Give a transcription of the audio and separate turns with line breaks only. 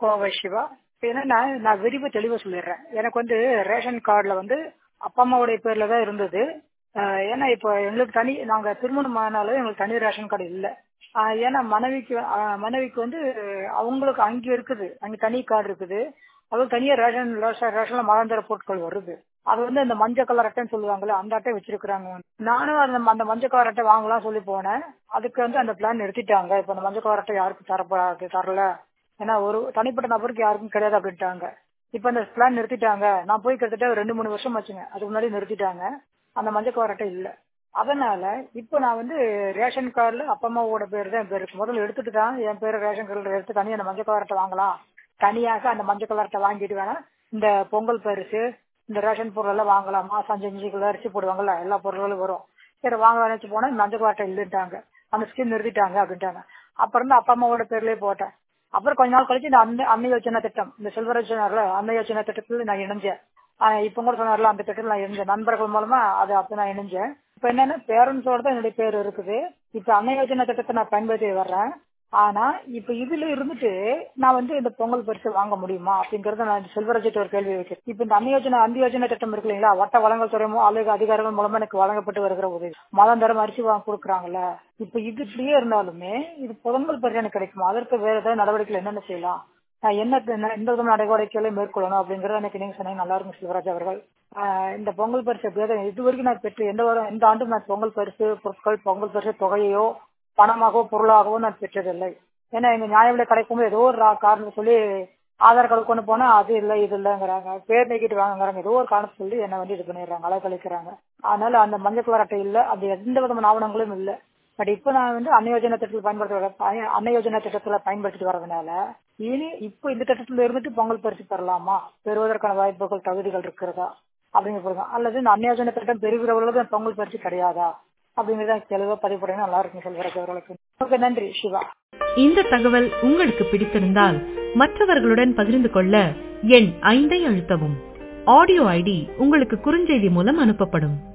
கோவை சிவா என்னன்னா நான் விரிவு தெளிவா சொல்லிடுறேன் எனக்கு வந்து ரேஷன் கார்டுல வந்து அப்பா அம்மாவுடைய பேர்ல தான் இருந்தது ஆஹ் ஏன்னா இப்போ எங்களுக்கு தனி நாங்க திருமணம் ஆனாலும் எங்களுக்கு தனி ரேஷன் கார்டு இல்ல ஆஹ் ஏன்னா மனைவிக்கு ஆஹ் மனைவிக்கு வந்து அவங்களுக்கு அங்க இருக்குது அங்க தனி கார்டு இருக்குது அது தனியா ரேஷன் ரேஷன் ரேஷன்ல மகாந்தர பொருட்கள் வருது அது வந்து அந்த மஞ்சள் கலர் அட்டைன்னு சொல்லுவாங்கல்ல அந்த அட்டை வச்சிருக்கிறாங்க நானும் அந்த அந்த மஞ்சள் கலர் அட்டை வாங்கலாம் சொல்லி போனேன் அதுக்கு வந்து அந்த பிளான் நிறுத்திட்டாங்க இப்ப அந்த மஞ்சள் கலர் அட்டை யாருக்கும் தரப்படாது தரல ஏன்னா ஒரு தனிப்பட்ட நபருக்கு யாருக்கும் கிடையாது அப்படின்ட்டாங்க இப்ப அந்த பிளான் நிறுத்திட்டாங்க நான் போய் கிட்டத்தட்ட ஒரு ரெண்டு மூணு வருஷம் ஆச்சுங்க அதுக்கு முன்னாடி நிறுத்திட்டாங்க அந்த மஞ்சள் கலர் அட்டை இல்ல அதனால இப்போ நான் வந்து ரேஷன் கார்டுல அப்பா அம்மாவோட பேர் தான் பேர் இருக்கு முதல்ல எடுத்துட்டு தான் என் பேர் ரேஷன் கார்டுல எடுத்து தனியாக அந்த மஞ்சள் கலர் அட்டை வாங்கலாம் தனியாக அந்த மஞ்சள் கலர் அட்டை வாங்கிட்டு வேணா இந்த பொங்கல் பரிசு இந்த ரேஷன் பொருள் எல்லாம் வாங்கலாம் மாசம் அஞ்சு அஞ்சு கிலோ அரிசி போடுவாங்கல்ல எல்லா பொருட்களும் வரும் சரி வாங்கலாம் நினைச்சு போனா மஞ்சள் கலர் அட்டை இல்லைன்ட்டாங்க அந்த ஸ்கீம் நிறுத்திட்டாங்க அப்படின்ட்டாங்க அப்புறம் தான் அப்பா அம்மாவோட பேர்லயே போட்டேன் அப்புறம் கொஞ்ச நாள் கழிச்சு இந்த அன்னை அன்னை யோஜனா திட்டம் இந்த செல்வராஜ் சொன்னார்ல அன்னை யோஜனா திட்டத்துல நான் இணைஞ்சேன் ஆஹ் இப்ப கூட சொன்னார்ல அந்த திட்டத்தில் நான் இணைஞ்சேன் நண்பர்கள் மூலமா அது அப்ப நான் இணைஞ்சேன் இப்ப என்னன்னா பேரண்ட்ஸோட தான் என்னுடைய பேர் இருக்குது இப்ப அன்னை யோஜனா திட்டத்தை நான் பயன்படுத்தி வர்றேன் ஆனா இப்ப இதுல இருந்துட்டு நான் வந்து இந்த பொங்கல் பரிசு வாங்க முடியுமா அப்படிங்கறத நான் செல்வராஜ்கிட்ட ஒரு கேள்வி வைக்கிறேன் இப்ப இந்த அன்ன யோஜனா அந்த யோஜனா திட்டம் இருக்கு இல்லைங்களா வட்ட வழங்கல் துறைமோ அல்லது அதிகாரிகள் மூலமா எனக்கு வழங்கப்பட்டு வருகிற உதவி மாதம் தரம் அரிசி வாங்க கொடுக்குறாங்கல்ல இப்ப இது இப்படியே இருந்தாலுமே இது பொங்கல் பரிசு எனக்கு கிடைக்குமா அதற்கு வேற ஏதாவது நடவடிக்கைகள் என்னென்ன செய்யலாம் நான் என்ன எந்த விதமான நடவடிக்கைகளை மேற்கொள்ளணும் அப்படிங்கறத எனக்கு நீங்க சொன்னீங்க நல்லா இருக்கும் சிவராஜ் அவர்கள் இந்த பொங்கல் பரிசு எப்படியாவது இது வரைக்கும் நான் பெற்று எந்த வாரம் எந்த ஆண்டும் நான் பொங்கல் பரிசு பொருட்கள் பொங்கல் பரிசு தொகையோ பணமாகவோ பொருளாகவோ நான் பெற்றதில்லை ஏன்னா எங்க நியாய விலை கிடைக்கும் ஏதோ ஒரு காரணம் சொல்லி ஆதார் கார்டு கொண்டு போனா அது இல்லை இது இல்லைங்கிறாங்க பேர் நீக்கிட்டு வாங்குறாங்க ஏதோ ஒரு காரணத்தை சொல்லி என்ன வந்து இது பண்ணிடுறாங்க அலைக்கழிக்கிறாங்க அதனால அந்த மஞ்சள் கலர் அட்டை இல்ல அது எந்த விதமான ஆவணங்களும் இல்ல பட் இப்ப நான் வந்து அன்ன யோஜனா திட்டத்தில் பயன்படுத்த அன்ன யோஜனா திட்டத்துல பயன்படுத்திட்டு வரதுனால இனி இப்போ இந்த திட்டத்துல இருந்துட்டு பொங்கல் பரிசு பெறலாமா பெறுவதற்கான வாய்ப்புகள் தகுதிகள் இருக்கிறதா அப்படிங்கிறது அல்லது இந்த அன்ன யோஜனா திட்டம் பெறுகிறவர்களுக்கு பொங்கல் பரிசு கிடையாதா அப்படிங்கறத தெளிவா பதிவு பண்ணி நல்லா இருக்கும் செல்வராஜ் அவர்களுக்கு ஓகே நன்றி சிவா
இந்த தகவல் உங்களுக்கு பிடித்திருந்தால் மற்றவர்களுடன் பகிர்ந்து கொள்ள எண் ஐந்தை அழுத்தவும் ஆடியோ ஐடி உங்களுக்கு குறுஞ்செய்தி மூலம் அனுப்பப்படும்